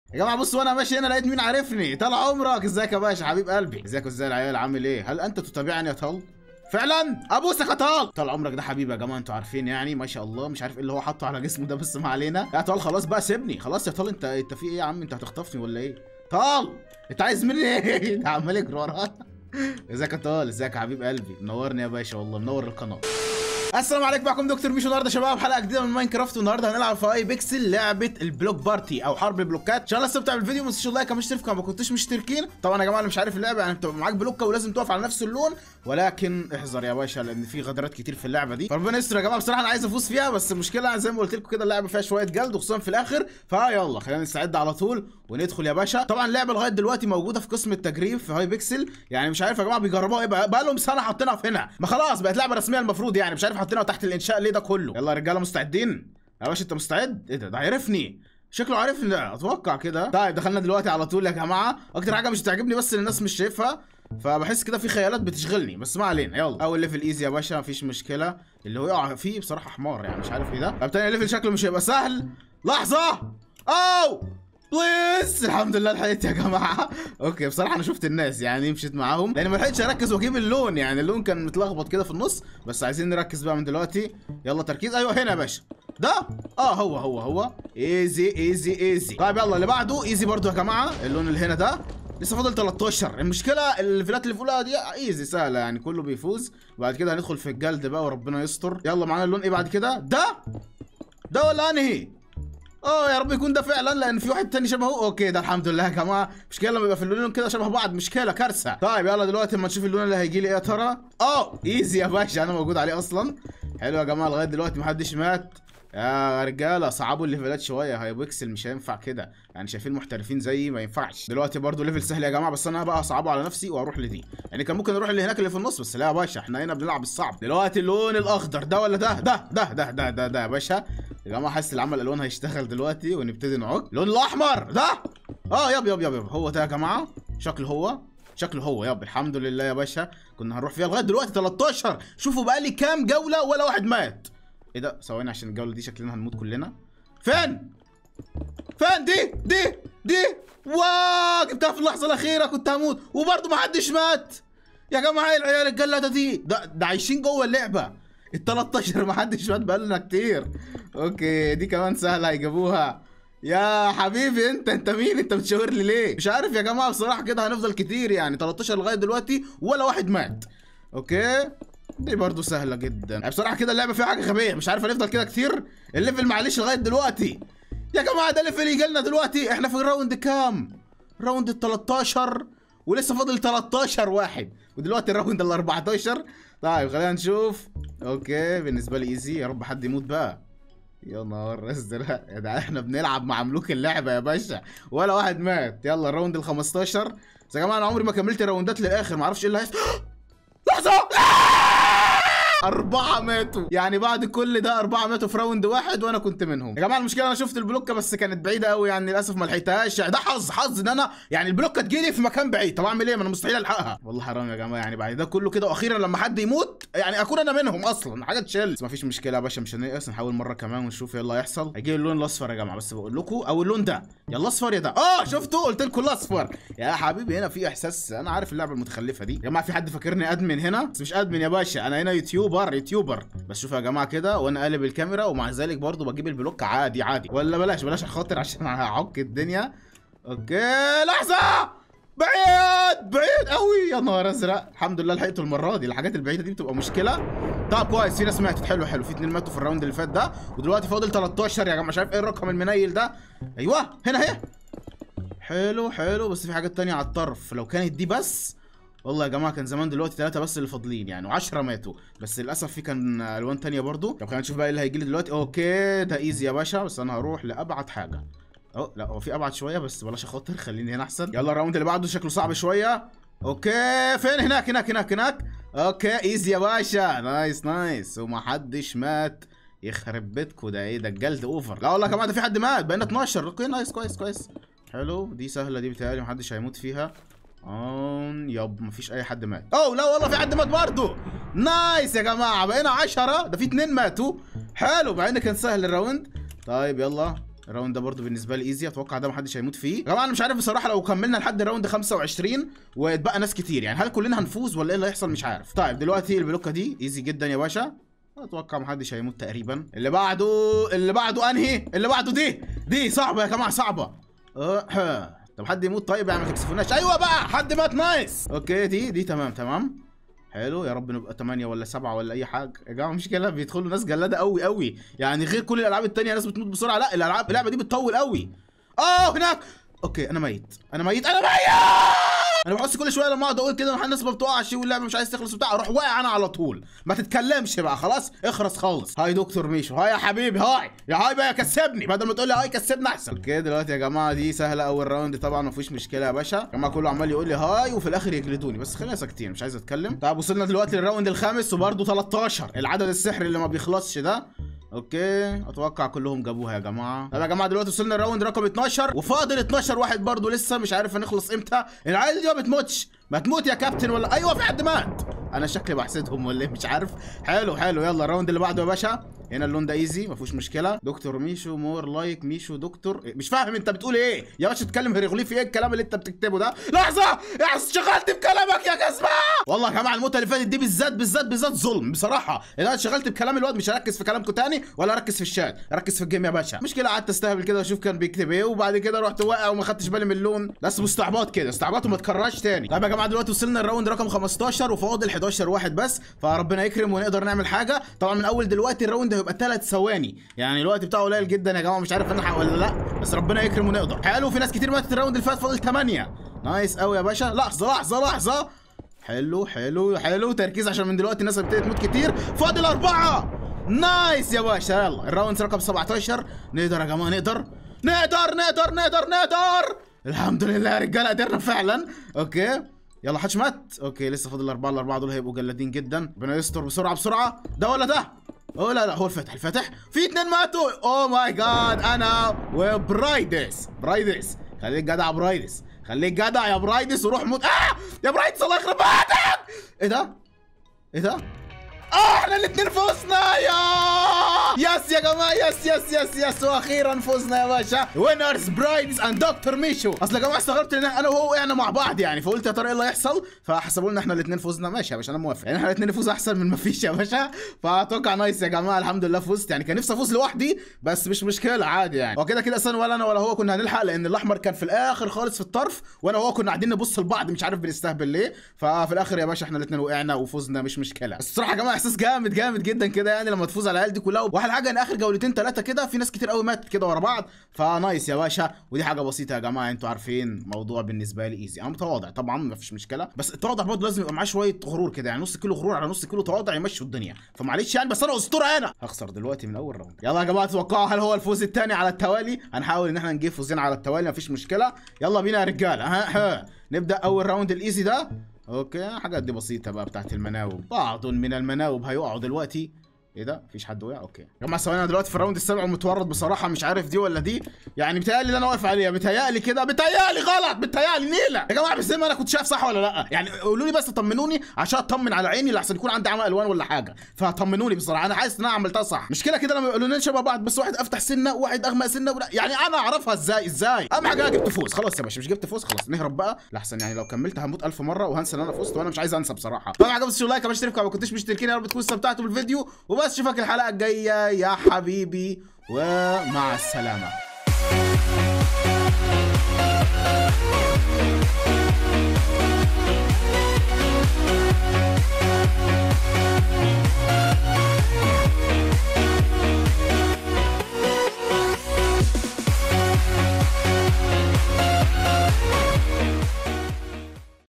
يا جماعه بصوا وانا ماشي هنا لقيت مين عارفني طال عمرك ازيك يا باشا حبيب قلبي ازيك ازاي العيال عامل ايه هل انت تتابعني يا طل فعلا ابوسك يا طال طال عمرك ده حبيبي يا جماعه انتوا عارفين يعني ما شاء الله مش عارف ايه اللي هو حاطه على جسمه ده بس ما علينا يا طال خلاص بقى سيبني خلاص يا طال انت انت في ايه يا عم انت هتخطفني ولا ايه طال انت عايز مني ايه ده عمال يجري ورايا ازيك يا طال ازيك يا حبيب قلبي منورني يا باشا والله منور القناه السلام عليكم معكم دكتور ميشو النهارده يا شباب حلقه جديده من ماينكرافت والنهارده هنلعب في اي بيكسل لعبه البلوك بارتي او حرب البلوكات ان شاء الله استمتع بالفيديو ما تنسوش اللايك كمان اشتركوا ما كنتوش مشتركين طبعا يا جماعه اللي مش عارف اللعبه يعني بتبقى معاك بلوكه ولازم تقف على نفس اللون ولكن احذر يا باشا لان في غدرات كتير في اللعبه دي فربنا يستر يا جماعه بصراحه انا عايز افوز فيها بس المشكله زي ما قلت لكم كده اللعبه فيها شويه جلد وخصوصا في الاخر فيلا خلينا نستعد على طول وندخل يا باشا طبعا اللعبه لغايه دلوقتي موجوده في قسم التجريب في هاي بيكسل يعني مش عارف يا جماعه بيجربوها ايه بقى, بقى لهم سنه حاطينها في هنا ما خلاص بقت لعبه رسميه المفروض يعني مش عارف حاطينها تحت الانشاء ليه ده كله يلا يا رجاله مستعدين يا باشا انت مستعد ايه ده ده عرفني شكله عارفني لا اتوقع كده طيب دخلنا دلوقتي على طول يا جماعه اكتر حاجه مش بتعجبني بس ان الناس مش شايفها فبحس كده في خيالات بتشغلني بس ما علينا يلا اول ليفل ايزي يا باشا مفيش مشكله اللي هو يقع فيه بصراحه حمار يعني مش عارف ايه ده طب تاني ليفل شكله مش هيبقى سهل لحظه او بليز الحمد لله لحقت يا جماعه اوكي بصراحه انا شفت الناس يعني مشيت معاهم لان ما لحقتش اركز واجيب اللون يعني اللون كان متلخبط كده في النص بس عايزين نركز بقى من دلوقتي يلا تركيز ايوه هنا يا باشا ده اه هو هو هو ايزي ايزي ايزي طيب يلا اللي بعده ايزي برضو يا جماعه اللون اللي هنا ده لسه فاضل 13 المشكله الفيلات اللي فوقها دي ايزي سهله يعني كله بيفوز وبعد كده هندخل في الجلد بقى وربنا يستر يلا معانا اللون ايه بعد كده ده ده ولا انهي اه يا رب يكون ده فعلا لان في واحد تاني شبهه اوكي ده الحمد لله يا جماعه مشكله لما يبقى في اللونين كده شبه بعض مشكله كارثه طيب يلا دلوقتي اما نشوف اللون اللي هيجي لي ايه يا ترى اه ايزي يا باشا انا موجود عليه اصلا حلو يا جماعه لغايه دلوقتي محدش مات يا رجاله صعبوا الليفلات شويه هاي بيكسل مش هينفع كده يعني شايفين محترفين زيي ما ينفعش دلوقتي برضو ليفل سهل يا جماعه بس انا بقى اصعبه على نفسي واروح لدي يعني كان ممكن اروح اللي هناك اللي في النص بس لا يا باشا احنا هنا بنلعب الصعب دلوقتي اللون الاخضر ده ولا ده ده ده ده ده ده, ده يا باشا يا جماعه حاسس العمل الالوان هيشتغل دلوقتي ونبتدي نعك اللون الاحمر ده اه يب يب يب يب هو ده يا جماعه شكله هو شكله هو يب الحمد لله يا باشا كنا هنروح فيها لغايه دلوقتي 13 شوفوا بقى لي كام جوله ولا واحد مات ايه ده ثواني عشان الجوله دي شكلنا هنموت كلنا فين فين دي دي دي واو جبتها في اللحظه الاخيره كنت هموت وبرضه ما حدش مات يا جماعه ايه العيال الجلاده دي ده ده عايشين جوه اللعبه ال 13 ما حدش مات بقالنا كتير اوكي دي كمان سهله هيجيبوها يا حبيبي انت انت مين انت بتشاور لي ليه مش عارف يا جماعه بصراحه كده هنفضل كتير يعني 13 لغايه دلوقتي ولا واحد مات اوكي دي برضه سهله جدا يعني بصراحه كده اللعبه فيها حاجه غبيه مش عارف هنفضل كده كتير الليفل معلش لغايه دلوقتي يا جماعه ده الليفل يجي لنا دلوقتي احنا في الراوند كام راوند ال 13 ولسه فاضل 13 واحد ودلوقتي الراوند ال 14 طيب خلينا نشوف اوكي بالنسبه لي ايزي يا رب حد يموت بقى يا نهار ازرق يا ده احنا بنلعب مع ملوك اللعبه يا باشا ولا واحد مات يلا الراوند ال 15 بس يا جماعه انا عمري ما كملت الراوندات للاخر ما اعرفش ايه اللي هيحصل لحظه أربعة ماتوا يعني بعد كل ده أربعة ماتوا في راوند واحد وأنا كنت منهم يا جماعة المشكلة أنا شفت البلوكة بس كانت بعيدة قوي يعني للأسف ما لحقتهاش ده حظ حظ إن أنا يعني البلوكة تجيلي في مكان بعيد طب أعمل إيه ما أنا مستحيل ألحقها والله حرام يا جماعة يعني بعد ده كله كده وأخيرا لما حد يموت يعني أكون أنا منهم أصلا حاجة تشيل بس مفيش مشكلة يا باشا مش هنيأس نحاول مرة كمان ونشوف ايه اللي هيحصل هيجي اللون الأصفر يا جماعة بس بقول لكم أو اللون ده يا الأصفر يا ده أه شفتوا قلت لكم الأصفر يا حبيبي هنا في إحساس أنا عارف اللعبة المتخلفة دي يا جماعة في حد فاكرني أدمن هنا بس مش أدمن يا باشا أنا هنا يوتيوبر يوتيوبر بس شوفوا يا جماعه كده وانا قالب الكاميرا ومع ذلك برضو بجيب البلوك عادي عادي ولا بلاش بلاش خاطر عشان هعك الدنيا اوكي لحظه بعيد بعيد قوي يا نهار ازرق الحمد لله لحقته المره دي الحاجات البعيده دي بتبقى مشكله طب كويس في ناس ماتت حلو حلو في اتنين ماتوا في الراوند اللي فات ده ودلوقتي فاضل 13 يا جماعه مش عارف ايه الرقم المنيل ده ايوه هنا اهي حلو حلو بس في حاجات تانية على الطرف لو كانت دي بس والله يا جماعه كان زمان دلوقتي ثلاثة بس اللي فاضلين يعني و10 ماتوا بس للاسف في كان الوان تانية برضو طب خلينا نشوف بقى ايه اللي هيجي لي دلوقتي اوكي ده ايزي يا باشا بس انا هروح لابعد حاجه اهو لا هو في ابعد شويه بس بلاش اخاطر خليني هنا احسن يلا الراوند اللي بعده شكله صعب شويه اوكي فين هناك هناك هناك هناك اوكي ايزي يا باشا نايس نايس ومحدش مات يخرب بيتكو ده ايه ده الجلد اوفر لا والله يا جماعه ده في حد مات بقينا 12 اوكي نايس كويس كويس حلو دي سهله دي بتهيألي محدش هيموت فيها اون يب مفيش اي حد مات اوه لا والله في حد مات برضه نايس يا جماعه بقينا 10 ده في اتنين ماتوا حلو مع ان كان سهل الراوند طيب يلا الراوند ده برضه بالنسبه لي ايزي اتوقع ده محدش هيموت فيه يا جماعه انا مش عارف بصراحه لو كملنا لحد الراوند 25 واتبقى ناس كتير يعني هل كلنا هنفوز ولا ايه اللي هيحصل مش عارف طيب دلوقتي البلوكه دي ايزي جدا يا باشا اتوقع محدش هيموت تقريبا اللي بعده اللي بعده انهي اللي بعده دي دي صعبه يا جماعه صعبه أه. طب حد يموت طيب يعني ما تكسفوناش ايوه بقى حد مات نايس اوكي دي دي تمام تمام حلو يا رب نبقى 8 ولا 7 ولا اي حاجه يا جماعه مشكله بيدخلوا ناس جلاده قوي قوي يعني غير كل الالعاب التانية ناس بتموت بسرعه لا الالعاب اللعبه دي بتطول قوي اه هناك اوكي انا ميت انا ميت انا ميت انا بحس كل شويه لما اقعد اقول كده الناس ما بتقعش واللعبه مش عايز تخلص وبتاع اروح واقع انا على طول ما تتكلمش بقى خلاص اخرس خالص هاي دكتور ميشو هاي يا حبيبي هاي يا هاي بقى كسبني بدل ما تقول لي هاي كسبنا احسن اوكي دلوقتي يا جماعه دي سهله اول راوند طبعا ما فيش مشكله يا باشا يا جماعه كله عمال يقول لي هاي وفي الاخر يجلدوني بس خلينا ساكتين مش عايز اتكلم طب وصلنا دلوقتي للراوند الخامس وبرده 13 العدد السحري اللي ما بيخلصش ده اوكي اتوقع كلهم جابوها يا جماعه طب يا جماعه دلوقتي وصلنا الراوند رقم 12 وفاضل 12 واحد برضه لسه مش عارف هنخلص امتى العيال دي ما بتموتش ما تموت يا كابتن ولا ايوه في حد مات انا شكلي بحسدهم ولا ايه مش عارف حلو حلو يلا الراوند اللي بعده يا باشا هنا اللون ده ايزي ما فيهوش مشكله دكتور ميشو مور لايك ميشو دكتور إيه؟ مش فاهم انت بتقول ايه يا باشا اتكلم هيروغليفي ايه الكلام اللي انت بتكتبه ده لحظه شغلت بكلامك يا كسبان والله يا جماعه الموتة اللي فاتت دي بالذات بالذات بالذات ظلم بصراحه اذا شغلت بكلام الواد مش هركز في كلامكم تاني ولا اركز في الشات ركز في الجيم يا باشا مشكله قعدت استهبل كده واشوف كان بيكتب ايه وبعد كده رحت واقع وما خدتش بالي من اللون بس مستعبط كده استعباط وما تكررش تاني طيب يا جماعه دلوقتي وصلنا الراوند رقم 15 وفاضل 11 واحد بس فربنا يكرم ونقدر نعمل حاجه طبعا من اول دلوقتي الراوند هيبقى 3 ثواني يعني الوقت بتاعه قليل جدا يا جماعه مش عارف نلحق ولا لا بس ربنا يكرم ونقدر حلو في ناس كتير ماتت الراوند اللي فات فاضل 8 نايس قوي يا باشا لحظه لحظه لحظه حلو حلو حلو تركيز عشان من دلوقتي الناس بتبتدي تموت كتير فاضل أربعة نايس يا باشا يلا الراوند رقم 17 نقدر يا جماعة نقدر نقدر نقدر نقدر نقدر الحمد لله يا رجالة قدرنا فعلا اوكي يلا حدش مات اوكي لسه فاضل الأربعة الأربعة دول هيبقوا جلادين جدا ربنا يستر بسرعة بسرعة ده ولا ده اوه لا لا هو الفتح الفتح في اتنين ماتوا اوه ماي جاد انا وبرايدس برايدس خليك جدع برايدس خليك جدع يا برايدس وروح موت آه يا برايدس الله يخرب بيتك ايه ده؟ ايه ده؟ اه احنا الاثنين فزنا يا يس يا جماعه يس يس يس يس واخيرا فزنا يا باشا وينرز برايدز اند دكتور ميشو اصل يا جماعه استغربت ان انا وهو وقعنا مع بعض يعني فقلت يا ترى ايه اللي هيحصل فحسبوا لنا احنا الاثنين فزنا ماشي يا باشا انا موافق يعني احنا الاثنين نفوز احسن من ما فيش يا باشا فاتوقع نايس يا جماعه الحمد لله فزت يعني كان نفسي افوز لوحدي بس مش مشكله عادي يعني وكده كده اصلا ولا انا ولا هو كنا هنلحق لان الاحمر كان في الاخر خالص في الطرف وانا وهو كنا قاعدين نبص لبعض مش عارف بنستهبل ليه ففي الاخر يا باشا احنا الاثنين وقعنا وفزنا مش مشكله بس الصراحه يا جماعه احساس جامد جامد جدا كده يعني لما تفوز على العيال دي كلها واحلى حاجه ان اخر جولتين ثلاثه كده في ناس كتير قوي ماتت كده ورا بعض فنايس يا باشا ودي حاجه بسيطه يا جماعه انتوا عارفين موضوع بالنسبه لي ايزي انا متواضع طبعا ما فيش مشكله بس التواضع برضه لازم يبقى معاه شويه غرور كده يعني نص كيلو غرور على نص كيلو تواضع يمشوا الدنيا فمعلش يعني بس انا اسطوره انا هخسر دلوقتي من اول راوند يلا يا جماعه توقعوا هل هو الفوز الثاني على التوالي هنحاول ان احنا نجيب فوزين على التوالي مفيش مشكله يلا بينا يا رجاله ها ها نبدا اول راوند الايزي ده اوكي حاجات دي بسيطه بقى بتاعت المناوب بعض من المناوب هيقعوا دلوقتي ايه ده مفيش حد وقع اوكي يا جماعه ثواني انا دلوقتي في الراوند السابع ومتورط بصراحه مش عارف دي ولا دي يعني بتهيألي اللي انا واقف عليها بتهيألي كده بتهيألي غلط بتهيألي نيله يا جماعه بس انا كنت شايف صح ولا لا يعني قولوا لي بس طمنوني عشان اطمن على عيني لحسن يكون عندي عمى الوان ولا حاجه فطمنوني بصراحه انا حاسس ان انا عملتها صح مش كده كده لما يقولوا لنا شبه بعض بس واحد افتح سنه وواحد اغمق سنه ولا يعني انا اعرفها ازاي ازاي اهم حاجه أنا جبت فوز خلاص يا باشا مش جبت فوز خلاص نهرب بقى لحسن يعني لو كملت هموت ألف مره وهنسى ان انا فزت وانا مش عايز انسى بصراحه طبعا عجبك اللايك يا باشا اشتركوا لو ما كنتوش مشتركين يا رب تكونوا استمتعتوا بالفيديو وبس اشوفك الحلقه الجايه يا حبيبي ومع السلامه